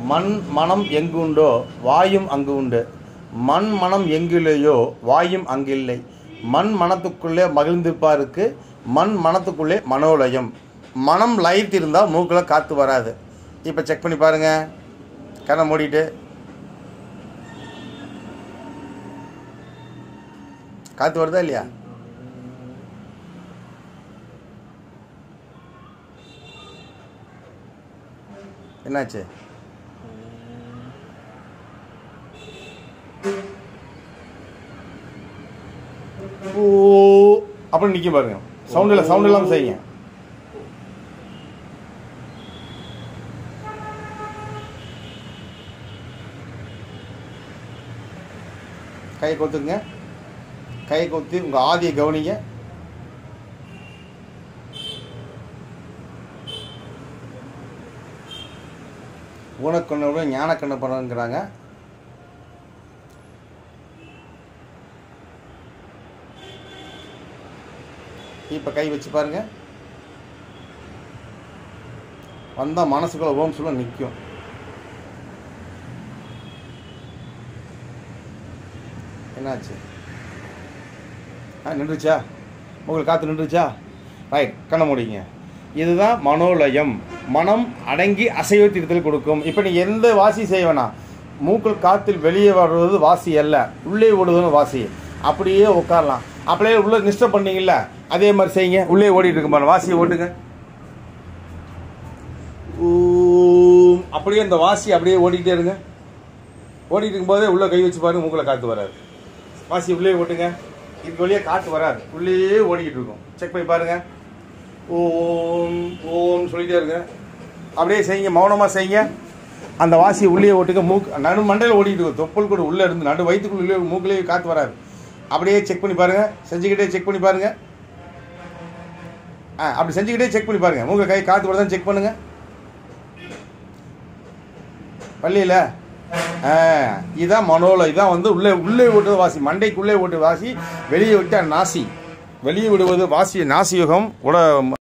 மண் மனம் எங்கு உண்டோ வாயும் அங்கு உண்டு மண் மனம் எங்கில்லையோ வாயும் அங்கில்லை மண் மனத்துக்குள்ளே மகிழ்ந்திருப்பாருக்கு மண் மனத்துக்குள்ளே மனோலயம் மனம் லயித்திருந்தால் மூக்கில் காற்று வராது இப்போ செக் பண்ணி பாருங்க கண்ணை மூடிட்டு காற்று வருதா இல்லையா என்னாச்சு ஓ அப்புறம் நிற்க பாருங்க சவுண்ட் இல்லை சவுண்ட் இல்லாமல் செய்யுங்க கை கொத்துங்க கை கொத்தி உங்கள் ஆதியை கவனிங்க ஊனக்கண்ணை விட ஞானக்கண்ணை படங்கிறாங்க இப்போ கை வச்சு பாருங்க வந்தால் மனசுக்குள்ள ஓம் சொல்ல நிற்கும் என்னாச்சு ஆ நின்றுச்சா உங்களுக்கு காற்று நின்றுச்சா ரைட் கண்ண முடியுங்க இதுதான் மனோலயம் மனம் அடங்கி அசைவத்திருத்தல் கொடுக்கும் இப்போ நீங்கள் எந்த வாசி செய்ய வேணாம் மூக்கள் காத்தில் வெளியே வர்றது வாசி அல்ல உள்ளே ஓடுவதுன்னு வாசி அப்படியே உட்காரலாம் அப்படியே உள்ள நிஷ்டம் பண்ணீங்கல்ல அதே மாதிரி செய்யுங்க உள்ளே ஓடிட்டு இருக்கு பாருங்க வாசியை ஓட்டுங்க ஊம். அப்படியே இந்த வாசி அப்படியே ஓடிட்டே இருங்க ஓடிட்டு இருக்கும்போதே உள்ள கை வச்சு பாருங்க மூக்கில் காற்று வராது வாசி உள்ளே ஓட்டுங்க இதுக்கு வழியே காற்று வராது உள்ளே ஓடிக்கிட்டு இருக்கும் செக் பண்ணி பாருங்க ஓம் ஓம் சொல்லிட்டே இருங்க அப்படியே செய்யுங்க மௌனமாக செய்யுங்க அந்த வாசி உள்ளே ஓட்டுங்க மூக்கு நடு மண்டையில் ஓடிட்டு இருக்கும் தொப்பல் கூட உள்ளே இருந்து நடு வயிற்றுக்குள்ள உள்ளே மூக்கிலேயே காற்று வராது அப்படியே செக் பண்ணி பாருங்க செஞ்சுக்கிட்டே செக் பண்ணி பாருங்க ஆ அப்படி செஞ்சுக்கிட்டே செக் பண்ணி பாருங்க மூக்க கை காற்று வருதான்னு செக் பண்ணுங்க பள்ளியில் ஆ இதான் மனோல இதான் வந்து உள்ளே உள்ளே ஓட்டுவது வாசி மண்டைக்குள்ளே ஓட்டு வாசி வெளியே விட்டால் நாசி வெளியே விடுவது வாசி நாசி யுகம் உட